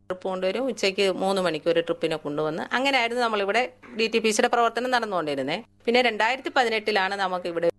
trip കൊണ്ടുവരും ഉച്ചയ്ക്ക് മൂന്ന് മണിക്ക് ഒരു ട്രിപ്പിനെ കൊണ്ടുവന്ന് അങ്ങനെയായിരുന്നു നമ്മളിവിടെ ഡി ടി പി സിയുടെ പ്രവർത്തനം നടന്നുകൊണ്ടിരുന്നത് പിന്നെ രണ്ടായിരത്തി പതിനെട്ടിലാണ് നമുക്ക് ഇവിടെ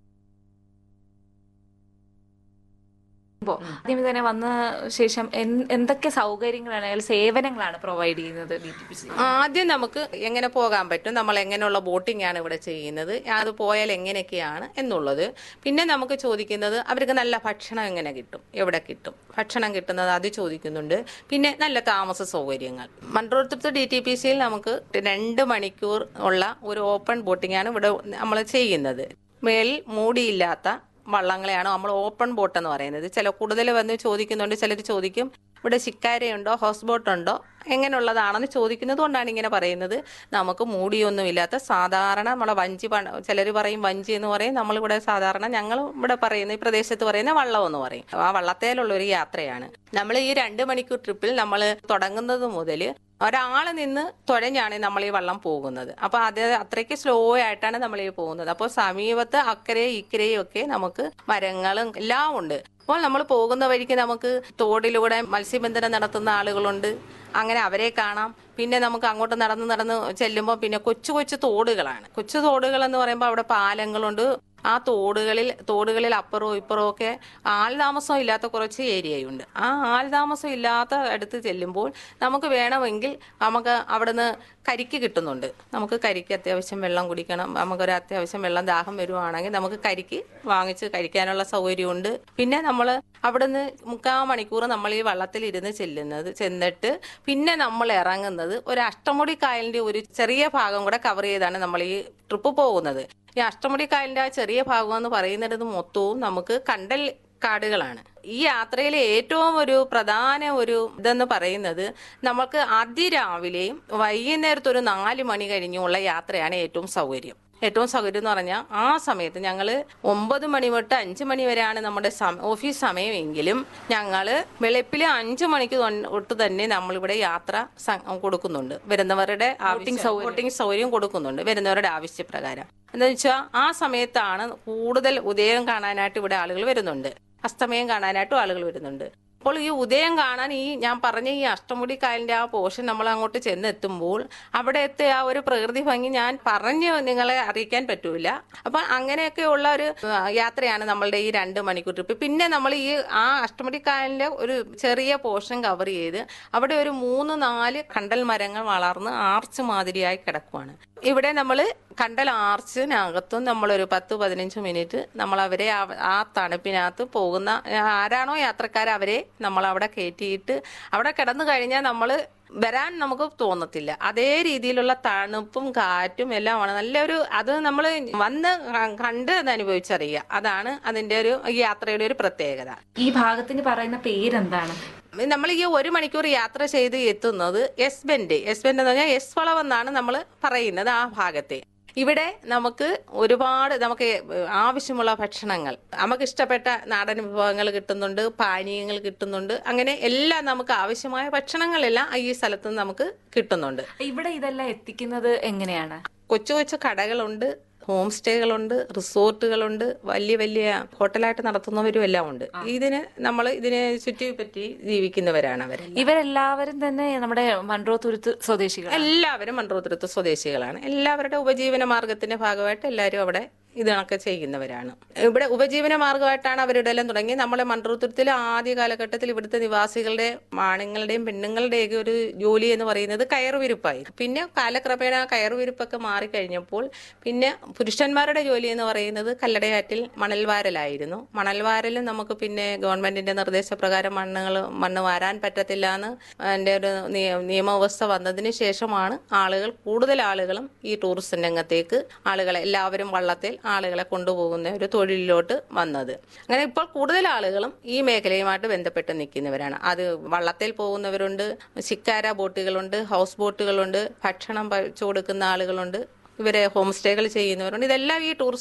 ഇപ്പോ ആദ്യമേ തന്നെ വന്ന ശേഷം എൻ- എന്തൊക്കെ സൗകര്യങ്ങളാണ് അല്ലെങ്കിൽ സേവനങ്ങളാണ് പ്രൊവൈഡ് ചെയ്യുന്നത് ഡി ടി പി സി ആദ്യം നമുക്ക് എങ്ങനെ പോകാൻ പറ്റും നമ്മൾ എങ്ങനെയുള്ള ബോട്ടിംഗ് ആണ് ഇവിടെ ചെയ്യുന്നത് അത് പോയാൽ എങ്ങനെയൊക്കെയാണ് എന്നുള്ളത് പിന്നെ നമുക്ക് ചോദിക്കുന്നത് അവർക്ക് നല്ല ഭക്ഷണം എങ്ങനെ കിട്ടും എവിടെ കിട്ടും ഭക്ഷണം കിട്ടുന്നത് അത് ചോദിക്കുന്നുണ്ട് പിന്നെ നല്ല താമസ സൗകര്യങ്ങൾ മൺട്രോത്തുരുത്ത് ഡി ടി പി സിയിൽ നമുക്ക് രണ്ട് മണിക്കൂർ ഉള്ള ഒരു ഓപ്പൺ ബോട്ടിംഗ് ആണ് ഇവിടെ നമ്മൾ ചെയ്യുന്നത് മേൽ മൂടിയില്ലാത്ത വള്ളങ്ങളെയാണ് നമ്മൾ ഓപ്പൺ ബോട്ട് എന്ന് പറയുന്നത് ചില കൂടുതൽ വന്ന് ചോദിക്കുന്നുണ്ട് ചിലർ ചോദിക്കും ഇവിടെ ശിക്കാരയുണ്ടോ ഹൗസ് ബോട്ട് ഉണ്ടോ എങ്ങനെയുള്ളതാണെന്ന് ചോദിക്കുന്നത് കൊണ്ടാണ് ഇങ്ങനെ പറയുന്നത് നമുക്ക് മൂടിയൊന്നുമില്ലാത്ത സാധാരണ നമ്മളെ വഞ്ചി ചിലർ പറയും വഞ്ചി എന്ന് പറയും നമ്മളിവിടെ സാധാരണ ഞങ്ങൾ ഇവിടെ പറയുന്ന ഈ പ്രദേശത്ത് പറയുന്ന വള്ളം എന്ന് പറയും ആ വള്ളത്തേലുള്ള ഒരു യാത്രയാണ് നമ്മൾ ഈ രണ്ട് മണിക്കൂർ ട്രിപ്പിൽ നമ്മൾ തുടങ്ങുന്നത് മുതൽ ഒരാള് നിന്ന് തുഴഞ്ഞാണ് നമ്മൾ ഈ വള്ളം പോകുന്നത് അപ്പൊ അത് അത്രയ്ക്ക് സ്ലോ ആയിട്ടാണ് നമ്മൾ ഈ പോകുന്നത് അപ്പോൾ സമീപത്ത് അക്കരയും ഇക്കരയും ഒക്കെ നമുക്ക് മരങ്ങളും എല്ലാം ഉണ്ട് അപ്പോൾ നമ്മൾ പോകുന്ന വഴിക്ക് നമുക്ക് തോടിലൂടെ മത്സ്യബന്ധനം നടത്തുന്ന ആളുകളുണ്ട് അങ്ങനെ അവരെ കാണാം പിന്നെ നമുക്ക് അങ്ങോട്ട് നടന്ന് നടന്ന് ചെല്ലുമ്പോൾ പിന്നെ കൊച്ചു കൊച്ചു തോടുകളാണ് കൊച്ചു തോടുകൾ എന്ന് പറയുമ്പോൾ അവിടെ പാലങ്ങളുണ്ട് ആ തോടുകളിൽ തോടുകളിൽ അപ്പുറവും ഇപ്പുറവും ഒക്കെ ആൾതാമസം ഇല്ലാത്ത കുറച്ച് ഏരിയയുണ്ട് ആ ആൾതാമസം ഇല്ലാത്ത അടുത്ത് ചെല്ലുമ്പോൾ നമുക്ക് വേണമെങ്കിൽ നമുക്ക് അവിടുന്ന് കരിക്ക് കിട്ടുന്നുണ്ട് നമുക്ക് കരിക്ക് അത്യാവശ്യം വെള്ളം കുടിക്കണം നമുക്കൊരു അത്യാവശ്യം വെള്ളം ദാഹം വരുവാണെങ്കിൽ നമുക്ക് കരിക്ക് വാങ്ങിച്ച് കഴിക്കാനുള്ള സൗകര്യമുണ്ട് പിന്നെ നമ്മൾ അവിടുന്ന് മുക്കാ മണിക്കൂർ നമ്മൾ ഈ വള്ളത്തിൽ ഇരുന്ന് ചെല്ലുന്നത് ചെന്നിട്ട് പിന്നെ നമ്മൾ ഇറങ്ങുന്നത് ഒരു അഷ്ടമുടി കായലിന്റെ ഒരു ചെറിയ ഭാഗം കൂടെ കവർ ചെയ്താണ് നമ്മൾ ഈ ട്രിപ്പ് പോകുന്നത് ഈ അഷ്ടമുടി കായലിന്റെ ആ ചെറിയ ഭാഗം എന്ന് പറയുന്നത് മൊത്തവും നമുക്ക് കണ്ടൽ കാടുകളാണ് ഈ യാത്രയിലെ ഏറ്റവും ഒരു പ്രധാന ഒരു ഇതെന്ന് പറയുന്നത് നമുക്ക് അതിരാവിലെയും വൈകുന്നേരത്ത് ഒരു നാല് മണി കഴിഞ്ഞുള്ള യാത്രയാണ് ഏറ്റവും സൗകര്യം ഏറ്റവും സൗകര്യം എന്ന് പറഞ്ഞാൽ ആ സമയത്ത് ഞങ്ങൾ ഒമ്പത് മണി തൊട്ട് അഞ്ച് മണി വരെയാണ് നമ്മുടെ സമ- ഓഫീസ് സമയമെങ്കിലും ഞങ്ങൾ വെളുപ്പിലെ അഞ്ച് മണിക്ക് തൊ- തൊട്ട് തന്നെ നമ്മളിവിടെ യാത്ര സ- കൊടുക്കുന്നുണ്ട് വരുന്നവരുടെ ആവശ്യം ബോട്ടിംഗ് സൗകര്യം കൊടുക്കുന്നുണ്ട് വരുന്നവരുടെ ആവശ്യപ്രകാരം എന്താ വെച്ചാൽ ആ സമയത്താണ് കൂടുതൽ ഉദയം കാണാനായിട്ട് ഇവിടെ ആളുകൾ വരുന്നുണ്ട് അസ്തമയം കാണാനായിട്ടും ആളുകൾ വരുന്നുണ്ട് അപ്പോൾ ഈ ഉദയം കാണാൻ ഈ ഞാൻ പറഞ്ഞ ഈ അഷ്ടമുടി കായലിന്റെ ആ പോർഷൻ നമ്മൾ അങ്ങോട്ട് ചെന്നെത്തുമ്പോൾ അവിടുത്തെ ആ ഒരു പ്രകൃതി ഭംഗി ഞാൻ പറഞ്ഞ് നിങ്ങളെ അറിയിക്കാൻ പറ്റൂല അപ്പൊ അങ്ങനെയൊക്കെയുള്ള ഒരു ആ, യാത്രയാണ് നമ്മളുടെ ഈ രണ്ട് മണിക്കൂർ ട്രിപ്പ് പിന്നെ നമ്മൾ ഈ ആ അഷ്ടമുടി കായലിന്റെ ഒരു ചെറിയ പോർഷൻ കവർ ചെയ്ത് അവിടെ ഒരു മൂന്ന് നാല് കണ്ടൽ മരങ്ങൾ വളർന്ന് ആർച്ച് മാതിരിയായി കിടക്കുവാണ് ഇവിടെ നമ്മൾ കണ്ടൽ ആർച്ചിനകത്തും നമ്മളൊരു പത്ത് പതിനഞ്ച് മിനിറ്റ് നമ്മൾ അവരെ ആ- ആ തണുപ്പിനകത്ത് പോകുന്ന ആരാണോ യാത്രക്കാർ അവരെ നമ്മൾ അവിടെ കയറ്റിയിട്ട് അവിടെ കിടന്നു കഴിഞ്ഞാൽ നമ്മൾ വരാൻ നമുക്ക് തോന്നത്തില്ല അതേ രീതിയിലുള്ള തണുപ്പും കാറ്റും എല്ലാമാണ് നല്ലൊരു അത് നമ്മൾ വന്ന് ക- കണ്ട് അത് അനുഭവിച്ചറിയുക അതാണ് അതിന്റെ ഒരു ഈ യാത്രയുടെ ഒരു പ്രത്യേകത ഈ ഭാഗത്തിന് പറയുന്ന പേരെന്താണ് നമ്മൾ ഈ ഒരു മണിക്കൂർ യാത്ര ചെയ്ത് എത്തുന്നത് എസ് ബെൻഡ് എസ് ബെൻഡ് എന്ന് പറഞ്ഞാൽ എസ് വളവ് എന്നാണ് നമ്മൾ പറയുന്നത് ആ ഭാഗത്തെ ഇവിടെ നമുക്ക് ഒരുപാട് നമുക്ക് ആവശ്യമുള്ള ഭക്ഷണങ്ങൾ നമുക്ക് ഇഷ്ടപ്പെട്ട നാടൻ വിഭവങ്ങൾ കിട്ടുന്നുണ്ട് പാനീയങ്ങൾ കിട്ടുന്നുണ്ട് അങ്ങനെ എല്ലാം നമുക്ക് ആവശ്യമായ ഭക്ഷണങ്ങളെല്ലാം ഈ സ്ഥലത്ത് നിന്ന് നമുക്ക് കിട്ടുന്നുണ്ട് ഇവിടെ ഇതെല്ലാം എത്തിക്കുന്നത് എങ്ങനെയാണ് കൊച്ചു കൊച്ചു കടകളുണ്ട് ഹോം സ്റ്റേകളുണ്ട് റിസോർട്ടുകളുണ്ട് വലിയ വലിയ ഹോട്ടലായിട്ട് നടത്തുന്നവരും എല്ലാം ഉണ്ട് ഇതിന് നമ്മൾ ഇതിനെ ചുറ്റിപ്പറ്റി ജീവിക്കുന്നവരാണ് അവരെല്ലാം ഇവരെല്ലാവരും തന്നെ നമ്മുടെ മൺട്രോ തുരുത്ത് സ്വദേശികൾ എല്ലാവരും മൺട്രോത്തുരുത്ത് സ്വദേശികളാണ് എല്ലാവരുടെ ഉപജീവന മാർഗത്തിന്റെ ഭാഗമായിട്ട് എല്ലാവരും അവിടെ ഇതിനൊക്കെ ചെയ്യുന്നവരാണ് ഇവിടെ ഉപജീവന മാർഗമായിട്ടാണ് അവരുടെ എല്ലാം തുടങ്ങി നമ്മളെ മൺട്രോത്തുരത്തിൽ ആദ്യ കാലഘട്ടത്തിൽ ഇവിടുത്തെ നിവാസികളുടെ ആണുങ്ങളുടെയും പെണ്ണുങ്ങളുടെയൊക്കെ ഒരു ജോലി എന്ന് പറയുന്നത് കയറുവിരുപ്പായി പിന്നെ കാലക്രമേണ ആ കയറുവിരുപ്പൊക്കെ മാറിക്കഴിഞ്ഞപ്പോൾ പിന്നെ പുരുഷന്മാരുടെ ജോലി എന്ന് പറയുന്നത് കല്ലടയാറ്റിൽ മണൽവാരലായിരുന്നു മണൽവാരലും നമുക്ക് പിന്നെ ഗവൺമെന്റിന്റെ നിർദ്ദേശപ്രകാരം മണ്ണുകൾ മണ്ണ് വാരാൻ പറ്റത്തില്ല എന്ന് അതിന്റെ ഒരു നിയ- നിയമവ്യവസ്ഥ വന്നതിന് ശേഷമാണ് ആളുകൾ കൂടുതൽ ആളുകളും ഈ ടൂറിസം രംഗത്തേക്ക് ആളുകളെ എല്ലാവരും വള്ളത്തിൽ ആളുകളെ കൊണ്ടുപോകുന്ന ഒരു തൊഴിലിലോട്ട് വന്നത് അങ്ങനെ ഇപ്പോൾ കൂടുതൽ ആളുകളും ഈ മേഖലയുമായിട്ട് ബന്ധപ്പെട്ട് നിൽക്കുന്നവരാണ് അത് വള്ളത്തിൽ പോകുന്നവരുണ്ട് ശിക്കാര ബോട്ടുകളുണ്ട് ഹൗസ് ബോട്ടുകളുണ്ട് ഭക്ഷണം വെച്ചു കൊടുക്കുന്ന ആളുകളുണ്ട് ഇവരെ ഹോം സ്റ്റേകൾ ചെയ്യുന്നവരുണ്ട് ഇതെല്ലാം ഈ ടൂറിസ്റ്റ്